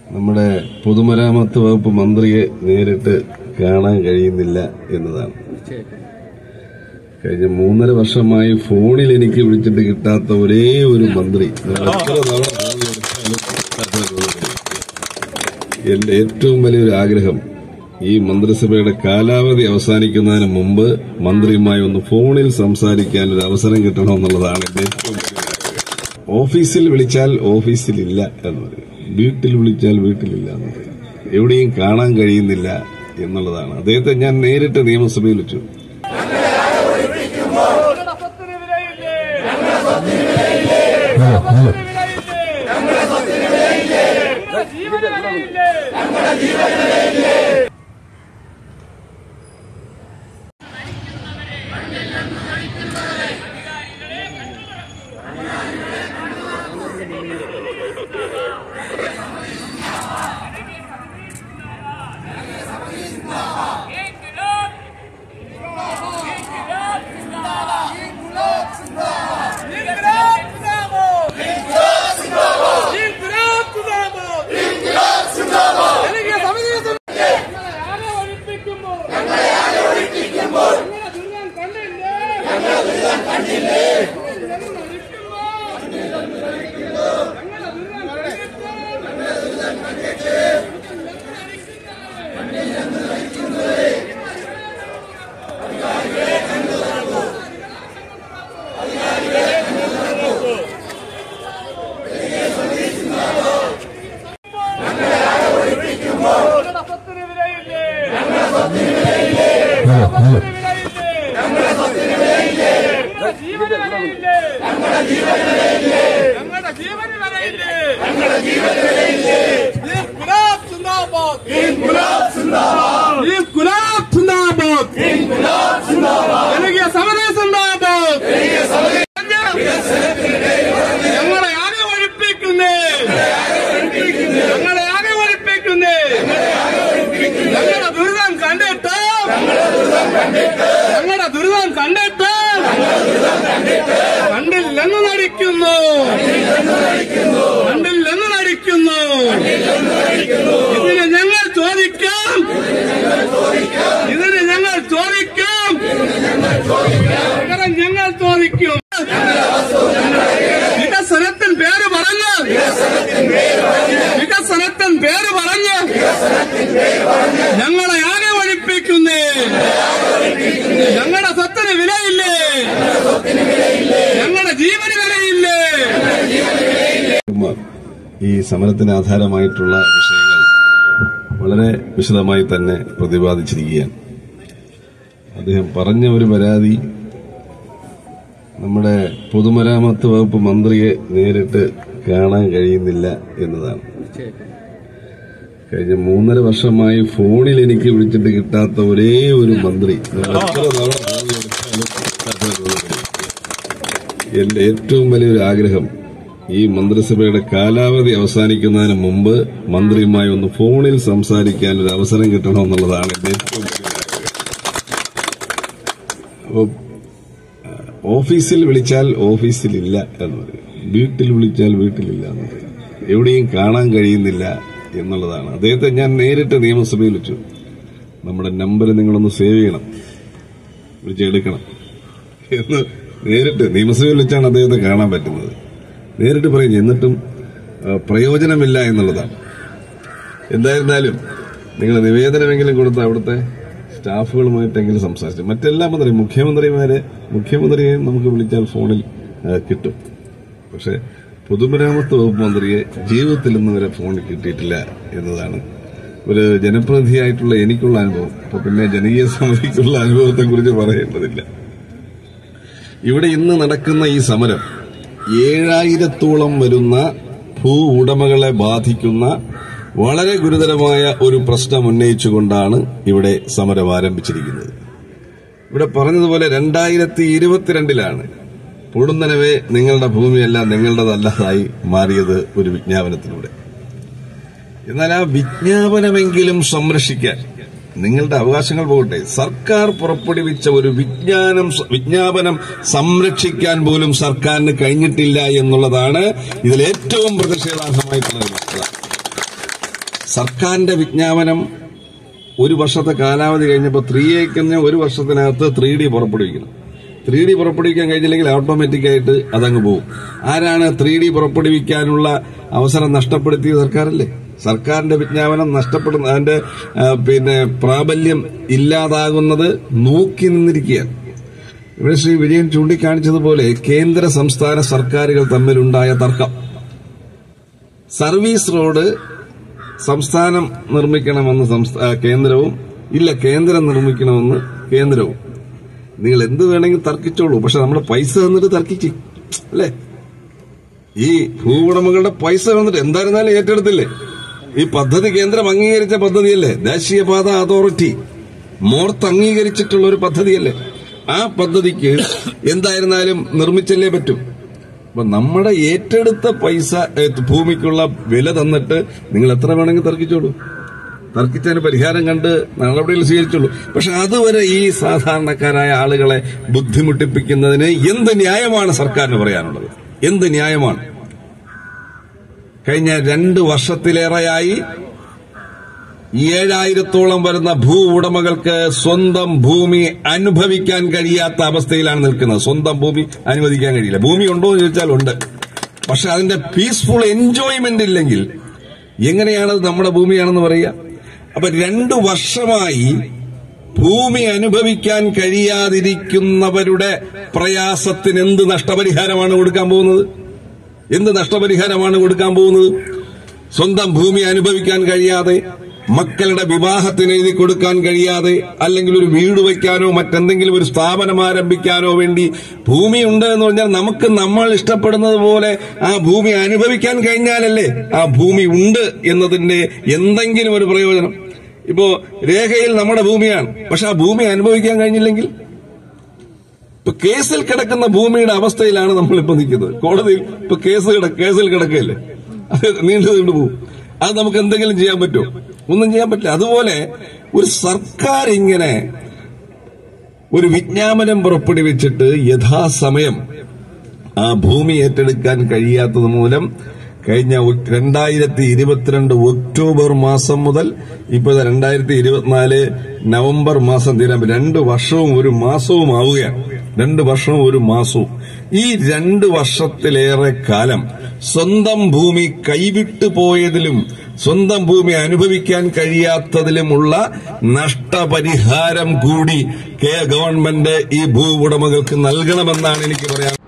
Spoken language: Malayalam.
നമ്മുടെ പൊതുമരാമത്ത് വകുപ്പ് മന്ത്രിയെ നേരിട്ട് കാണാൻ കഴിയുന്നില്ല എന്നതാണ് കഴിഞ്ഞ മൂന്നര വർഷമായി ഫോണിൽ എനിക്ക് വിളിച്ചിട്ട് കിട്ടാത്ത ഒരേ ഒരു മന്ത്രി ഞാൻ എത്ര തവണ ഫോൺ എടുത്താലും കിട്ടാത്ത ഒരു മന്ത്രി. എന്റെ ഏറ്റവും വലിയൊരു ആഗ്രഹം ഈ മന്ത്രിസഭയുടെ കാലാവധി അവസാനിക്കുന്നതിന് മുമ്പ് മന്ത്രിയുമായി ഒന്ന് ഫോണിൽ സംസാരിക്കാൻ ഒരു അവസരം കിട്ടണമെന്നുള്ളതാണ് എന്റെ ഏറ്റവും വലിയ ആഗ്രഹം ഓഫീസിൽ വിളിച്ചാൽ ഓഫീസിലില്ല എന്ന് പറയും വീട്ടിൽ വിളിച്ചാൽ വീട്ടിലില്ല എന്ന് പറയും എവിടെയും കാണാൻ കഴിയുന്നില്ല എന്നുള്ളതാണ് അദ്ദേഹത്തെ ഞാൻ നേരിട്ട് നിയമസഭയിൽ വെച്ചു ഞങ്ങളുടെ സ്വത്തിന് വിലയില്ലേ ഞങ്ങളുടെ സ്വത്തിന് വിലയില്ലേ ഞങ്ങളുടെ ജീവന് വിലയില്ലേ İnkılap Zindabad! İnkılap Zindabad! എനിക്ക് സമനിരസം ഞങ്ങളെ ആരെ ഒഴിപ്പിക്കുമ്പോൾ ഞങ്ങളെ ദുരിതം കണ്ടില്ലേ ഞങ്ങളെ ദുരിതം കണ്ടില്ലേ ഞങ്ങളെ ദുരിതം കണ്ടിട്ട് ഞങ്ങളുടെ സ്വത്തിന് വിലയില്ലേ ഞങ്ങളുടെ സ്വത്തിന് വിലയില്ലേ ഞങ്ങളുടെ സ്വത്തിന് വിലയില്ലേ ഞങ്ങളുടെ ജീവന് വിലയില്ലേ ഞങ്ങളുടെ ജീവന് വിലയില്ലേ ഞങ്ങളുടെ ജീവന് വിലയില്ലേ ഞങ്ങളുടെ ജീവന് വിലയില്ലേ ഇൻകുലാബ് സിന്ദാബാദ് ഇൻകുലാബ് സിന്ദാബാദ് ഇൻകുലാബ് സിന്ദാബാദ് ഇൻകുലാബ് സിന്ദാബാദ് ജനകീയ സമര സിന്ദാബാദ് ജനകീയ സമര ഞങ്ങളെ ആകെ ഒഴിപ്പിക്കുന്നേ ഞങ്ങളെ ആകെ ഒഴിപ്പിക്കുന്നേ ഞങ്ങളുടെ ദുരിതം കണ്ടിട്ട് ഞങ്ങളുടെ ദുരിതം കണ്ടിട്ട് കണ്ടില്ലെന്ന് നടിക്കുന്നു കണ്ടില്ലെന്ന് നടിക്കുന്നു ഇതിന് ഞങ്ങൾ ചോദിക്കാം ഇതിന് ഞങ്ങൾ ചോദിക്കാം പകരം ഞങ്ങൾ ചോദിക്കും വികസനത്തിൻ പേര് പറഞ്ഞ് വികസനത്തിൻ പേര് പറഞ്ഞ് ഞങ്ങളെ ആകെ ഒഴിപ്പിക്കുന്നേ ഞങ്ങളുടെ സ്വത്തിന് വിലയില്ലേ ഞങ്ങളുടെ ജീവന് വിലയില്ലേ കുമാർ ഈ സമരത്തിന് ആധാരമായിട്ടുള്ള വിഷയങ്ങൾ വളരെ വിശദമായി തന്നെ പ്രതിപാദിച്ചിരിക്കുകയാണ് അദ്ദേഹം പറഞ്ഞ ഒരു പരാതി നമ്മുടെ പൊതുമരാമത്ത് വകുപ്പ് മന്ത്രിയെ നേരിട്ട് കാണാൻ കഴിയുന്നില്ല എന്നതാണ് കഴിഞ്ഞ മൂന്നര വർഷമായി ഫോണിൽ എനിക്ക് വിളിച്ചിട്ട് കിട്ടാത്ത ഒരേ ഒരു മന്ത്രി ഞാൻ എത്ര തവണ ഫോൺ എടുത്താലും കിട്ടാത്ത ഒരു മന്ത്രി. എന്റെ ഏറ്റവും വലിയൊരു ആഗ്രഹം ഈ മന്ത്രിസഭയുടെ കാലാവധി അവസാനിക്കുന്നതിന് മുമ്പ് മന്ത്രിയുമായി ഒന്ന് ഫോണിൽ സംസാരിക്കാൻ ഒരു അവസരം കിട്ടണമെന്നുള്ളതാണ് എന്റെ ഏറ്റവും വലിയ ആഗ്രഹം അപ്പൊ ഓഫീസിൽ വിളിച്ചാൽ ഓഫീസിലില്ല എന്ന് പറയും വീട്ടിൽ വിളിച്ചാൽ വീട്ടിലില്ല എന്ന് പറയും എവിടെയും കാണാൻ കഴിയുന്നില്ല എന്നുള്ളതാണ് അദ്ദേഹത്തെ ഞാൻ നേരിട്ട് നിയമസഭയിൽ വെച്ചു നമ്മുടെ നമ്പർ നിങ്ങളൊന്ന് സേവ് ചെയ്യണം വിളിച്ചെടുക്കണം എന്ന് നേരിട്ട് നിയമസഭയിൽ വെച്ചാണ് അദ്ദേഹത്തെ കാണാൻ പറ്റുന്നത് നേരിട്ട് പറയും എന്നിട്ടും ആ, പ്രയോജനമില്ല എന്നുള്ളതാണ് എന്തായിരുന്നാലും നിങ്ങൾ നിവേദനമെങ്കിലും കൊടുത്ത് അവിടുത്തെ സ്റ്റാഫുകളുമായിട്ടെങ്കിലും സംസാരിച്ചു മറ്റെല്ലാ മന്ത്രി മുഖ്യമന്ത്രിമാരെ മുഖ്യമന്ത്രിയെയും നമുക്ക് വിളിച്ചാൽ ഫോണിൽ ആ, കിട്ടും പക്ഷെ പൊതുമരാമത്ത് വകുപ്പ് മന്ത്രിയെ ജീവിതത്തിൽ ഇന്ന് വരെ ഫോണിൽ കിട്ടിയിട്ടില്ല എന്നതാണ് ഒരു ജനപ്രതിനിധിയായിട്ടുള്ള എനിക്കുള്ള അനുഭവം അപ്പൊ പിന്നെ ജനകീയ സമിതിക്കുള്ള അനുഭവത്തെ കുറിച്ച് പറയേണ്ടതില്ല ഇവിടെ ഇന്ന് നടക്കുന്ന ഈ സമരം ഏഴായിരത്തോളം വരുന്ന ഭൂ ഉടമകളെ ബാധിക്കുന്ന വളരെ ഗുരുതരമായ ഒരു പ്രശ്നം ഉന്നയിച്ചുകൊണ്ടാണ് ഇവിടെ സമരം ആരംഭിച്ചിരിക്കുന്നത് ഇവിടെ പറഞ്ഞതുപോലെ രണ്ടായിരത്തി ഇരുപത്തിരണ്ടിലാണ് പൊടുന്നനവേ നിങ്ങളുടെ ഭൂമിയെല്ലാം നിങ്ങളുടേതല്ലാതായി മാറിയത് ഒരു വിജ്ഞാപനത്തിലൂടെ എന്നാൽ ആ വിജ്ഞാപനമെങ്കിലും സംരക്ഷിക്കാൻ നിങ്ങളുടെ അവകാശങ്ങൾ പോകട്ടെ സർക്കാർ പുറപ്പെടുവിച്ച ഒരു വിജ്ഞാനം വിജ്ഞാപനം സംരക്ഷിക്കാൻ പോലും സർക്കാരിന് കഴിഞ്ഞിട്ടില്ല എന്നുള്ളതാണ് ഇതിൽ ഏറ്റവും പ്രതിഷേധാർഹമായിട്ടുള്ള ഒരു വസ്തുത സർക്കാരിന്റെ വിജ്ഞാപനം ഒരു വർഷത്തെ കാലാവധി കഴിഞ്ഞപ്പോൾ ത്രീ ഏക്കറിന് ഒരു വർഷത്തിനകത്ത് ത്രീ ഡി പുറപ്പെടുവിക്കണം ത്രീ ഡി പുറപ്പെടുവിക്കാൻ കഴിഞ്ഞില്ലെങ്കിൽ ഓട്ടോമാറ്റിക് ആയിട്ട് അതങ്ങ് പോകും ആരാണ് ത്രീ ഡി പുറപ്പെടുവിക്കാനുള്ള അവസരം നഷ്ടപ്പെടുത്തിയ സർക്കാരല്ലേ സർക്കാരിന്റെ വിജ്ഞാപനം നഷ്ടപ്പെടുന്ന അതിന്റെ ആ, പിന്നെ പ്രാബല്യം ഇല്ലാതാകുന്നത് നോക്കി നിന്നിരിക്കുകയാണ് ഇവിടെ ശ്രീ വിജയൻ ചൂണ്ടിക്കാണിച്ചതുപോലെ കേന്ദ്ര സംസ്ഥാന സർക്കാരുകൾ തമ്മിലുണ്ടായ തർക്കം സർവീസ് റോഡ് സംസ്ഥാനം നിർമ്മിക്കണമെന്ന് സംസ്ഥാ കേന്ദ്രവും ഇല്ല കേന്ദ്രം നിർമ്മിക്കണമെന്ന് കേന്ദ്രവും നിങ്ങൾ എന്ത് വേണമെങ്കിൽ തർക്കിച്ചോളൂ പക്ഷെ നമ്മുടെ പൈസ തന്നിട്ട് തർക്കിച്ച് അല്ലേ ഈ ഭൂവുടമകളുടെ പൈസ വന്നിട്ട് എന്തായിരുന്നാലും ഏറ്റെടുത്തില്ലേ ഈ പദ്ധതി കേന്ദ്രം അംഗീകരിച്ച പദ്ധതിയല്ലേ ദേശീയപാത അതോറിറ്റി മോർത്ത് അംഗീകരിച്ചിട്ടുള്ള ഒരു പദ്ധതിയല്ലേ ആ പദ്ധതിക്ക് എന്തായിരുന്നാലും നിർമ്മിച്ചല്ലേ പറ്റൂ അപ്പൊ നമ്മുടെ ഏറ്റെടുത്ത പൈസ ഏ, ഭൂമിക്കുള്ള വില തന്നിട്ട് നിങ്ങൾ എത്ര വേണമെങ്കിൽ തർക്കിച്ചോളൂ തർക്കിച്ചതിന് പരിഹാരം കണ്ട് നടപടികൾ സ്വീകരിച്ചുള്ളൂ പക്ഷെ അതുവരെ ഈ സാധാരണക്കാരായ ആളുകളെ ബുദ്ധിമുട്ടിപ്പിക്കുന്നതിന് എന്ത് ന്യായമാണ് സർക്കാരിന് പറയാനുള്ളത് എന്ത് ന്യായമാണ് കഴിഞ്ഞ രണ്ട് വർഷത്തിലേറെയായി ഏഴായിരത്തോളം വരുന്ന ഭൂ ഉടമകൾക്ക് സ്വന്തം ഭൂമി അനുഭവിക്കാൻ കഴിയാത്ത അവസ്ഥയിലാണ് നിൽക്കുന്നത് സ്വന്തം ഭൂമി അനുവദിക്കാൻ കഴിയില്ല ഭൂമി ഉണ്ടോ എന്ന് ചോദിച്ചാൽ ഉണ്ട് പക്ഷെ അതിന്റെ പീസ്ഫുൾ എൻജോയ്മെന്റ് ഇല്ലെങ്കിൽ എങ്ങനെയാണ് അത് നമ്മുടെ ഭൂമിയാണെന്ന് പറയുക അപ്പൊ രണ്ടു വർഷമായി ഭൂമി അനുഭവിക്കാൻ കഴിയാതിരിക്കുന്നവരുടെ പ്രയാസത്തിന് എന്ത് നഷ്ടപരിഹാരമാണ് കൊടുക്കാൻ പോകുന്നത് എന്ത് നഷ്ടപരിഹാരമാണ് കൊടുക്കാൻ പോകുന്നത് സ്വന്തം ഭൂമി അനുഭവിക്കാൻ കഴിയാതെ മക്കളുടെ വിവാഹത്തിന് എഴുതി കൊടുക്കാൻ കഴിയാതെ അല്ലെങ്കിൽ ഒരു വീട് വയ്ക്കാനോ മറ്റെന്തെങ്കിലും ഒരു സ്ഥാപനം ആരംഭിക്കാനോ വേണ്ടി ഭൂമി ഉണ്ട് എന്ന് പറഞ്ഞാൽ നമുക്ക് നമ്മൾ ഇഷ്ടപ്പെടുന്നത് പോലെ ആ ഭൂമി അനുഭവിക്കാൻ കഴിഞ്ഞാലല്ലേ ആ ഭൂമി ഉണ്ട് എന്നതിന്റെ എന്തെങ്കിലും ഒരു പ്രയോജനം ഇപ്പോ രേഖയിൽ നമ്മുടെ ഭൂമിയാണ് പക്ഷെ ആ ഭൂമി അനുഭവിക്കാൻ കഴിഞ്ഞില്ലെങ്കിൽ ഇപ്പൊ കേസിൽ കിടക്കുന്ന ഭൂമിയുടെ അവസ്ഥയിലാണ് നമ്മളിപ്പോ നിൽക്കുന്നത് കോടതിയിൽ ഇപ്പൊ കേസ് കിട- കേസിൽ കിടക്കുകയല്ലേ അത് നീണ്ടു നീണ്ടു പോകും അത് നമുക്ക് എന്തെങ്കിലും ചെയ്യാൻ പറ്റുമോ ഒന്നും ചെയ്യാൻ പറ്റില്ല അതുപോലെ ഒരു സർക്കാർ ഇങ്ങനെ ഒരു വിജ്ഞാപനം പുറപ്പെടുവിച്ചിട്ട് യഥാസമയം ആ ഭൂമി ഏറ്റെടുക്കാൻ കഴിയാത്തത് മൂലം കഴിഞ്ഞ ഒ- രണ്ടായിരത്തി ഇരുപത്തിരണ്ട് ഒക്ടോബർ മാസം മുതൽ ഇപ്പൊ രണ്ടായിരത്തി ഇരുപത്തിനാല് നവംബർ മാസം തീരാൻ രണ്ട് വർഷവും ഒരു മാസവും ആവുകയാണ് രണ്ട് വർഷവും ഒരു മാസവും ഈ രണ്ട് വർഷത്തിലേറെ കാലം സ്വന്തം ഭൂമി കൈവിട്ടു പോയതിലും സ്വന്തം ഭൂമി അനുഭവിക്കാൻ കഴിയാത്തതിലുമുള്ള നഷ്ടപരിഹാരം കൂടി കെ ഗവൺമെന്റ് ഈ ഭൂ ഉടമകൾക്ക് നൽകണമെന്നാണ് എനിക്ക് പറയാൻ